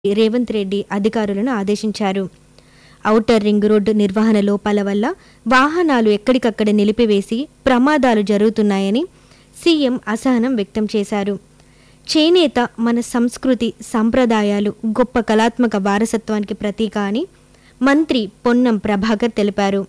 రేవంత్ రెడ్డి అధికారులను ఆదేశించారు outer ring road నిర్వహణ లోపాల వల్ల వాహనాలు ఎక్కడికక్కడ నిలిపివేసి ప్రమాదాలు జరుగుతున్నాయని సీఎం అసహనం వ్యక్తం చేశారు చేనేత మన సంస్కృతి సంప్రదాయాలు గొప్ప కళాత్మక వారసత్వానికి ప్రతీక అని మంత్రి పొన్నం ప్రభాకర్ తెలిపారు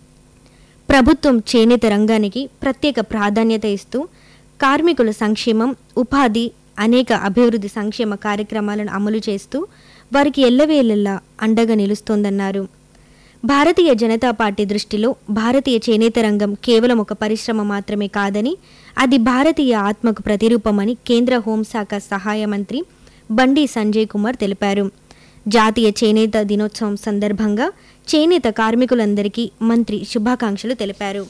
ప్రభుత్వం చేనేత రంగానికి ప్రత్యేక ప్రాధాన్యత ఇస్తూ కార్మికుల సంక్షేమం ఉపాధి అనేక అభివృద్ధి సంక్షేమ కార్యక్రమాలను అమలు చేస్తూ వారికి ఎల్లవేళలా అండగా నిలుస్తోందన్నారు భారతీయ జనతా పార్టీ దృష్టిలో భారతీయ చేనేత రంగం కేవలం ఒక పరిశ్రమ మాత్రమే కాదని అది భారతీయ ఆత్మకు ప్రతిరూపమని కేంద్ర హోంశాఖ సహాయ మంత్రి బండి సంజయ్ కుమార్ తెలిపారు జాతీయ చేనేత దినోత్సవం సందర్భంగా చేనేత కార్మికులందరికీ మంత్రి శుభాకాంక్షలు తెలిపారు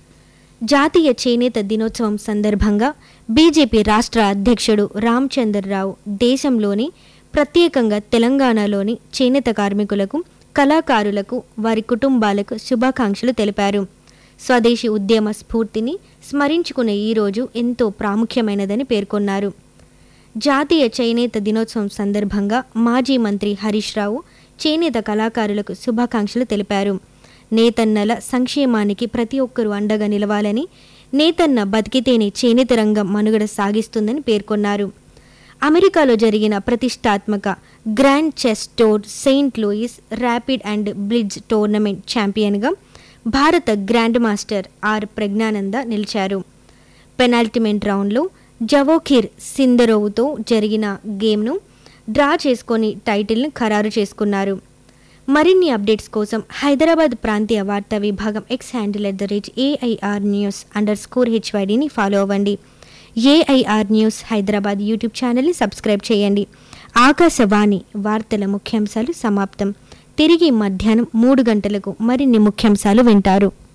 జాతీయ చేనేత దినోత్సవం సందర్భంగా బీజేపీ రాష్ట్ర అధ్యక్షుడు రామచంద్రరావు దేశంలోని ప్రత్యేకంగా తెలంగాణలోని చేనేత కార్మికులకు కళాకారులకు వారి కుటుంబాలకు శుభాకాంక్షలు తెలిపారు స్వదేశీ ఉద్యమ స్ఫూర్తిని స్మరించుకునే ఈ రోజు ఎంతో ప్రాముఖ్యమైనదని పేర్కొన్నారు జాతీయ చేనేత దినోత్సవం సందర్భంగా మాజీ మంత్రి హరీష్ రావు చేనేత కళాకారులకు శుభాకాంక్షలు తెలిపారు నేతన్నల సంక్షేమానికి ప్రతి ఒక్కరూ అండగా నిలవాలని నేతన్న బతికితేనే చేనేత రంగం మనుగడ సాగిస్తుందని పేర్కొన్నారు అమెరికాలో జరిగిన ప్రతిష్టాత్మక grand chess tour Saint Louis rapid and blitz tournament ఛాంపియన్గా భారత గ్రాండ్ మాస్టర్ ఆర్ ప్రజ్ఞానంద నిలిచారు పెనాల్టిమెంట్ రౌండ్లో జవోఖిర్ సిందరోవుతో జరిగిన గేమ్ను డ్రా చేసుకొని టైటిల్ను ఖరారు చేసుకున్నారు మరిన్ని అప్డేట్స్ కోసం హైదరాబాద్ ప్రాంతీయ వార్తా విభాగం X handle at the rate AIR news underscore స్కోర్ హెచ్వైడిని ఫాలో అవ్వండి ఏఐఆర్ న్యూస్ హైదరాబాద్ యూట్యూబ్ ఛానల్ని సబ్స్క్రైబ్ చేయండి ఆకాశవాణి వార్తల ముఖ్యాంశాలు సమాప్తం తిరిగి మధ్యాహ్నం మూడు గంటలకు మరిన్ని ముఖ్యాంశాలు వింటారు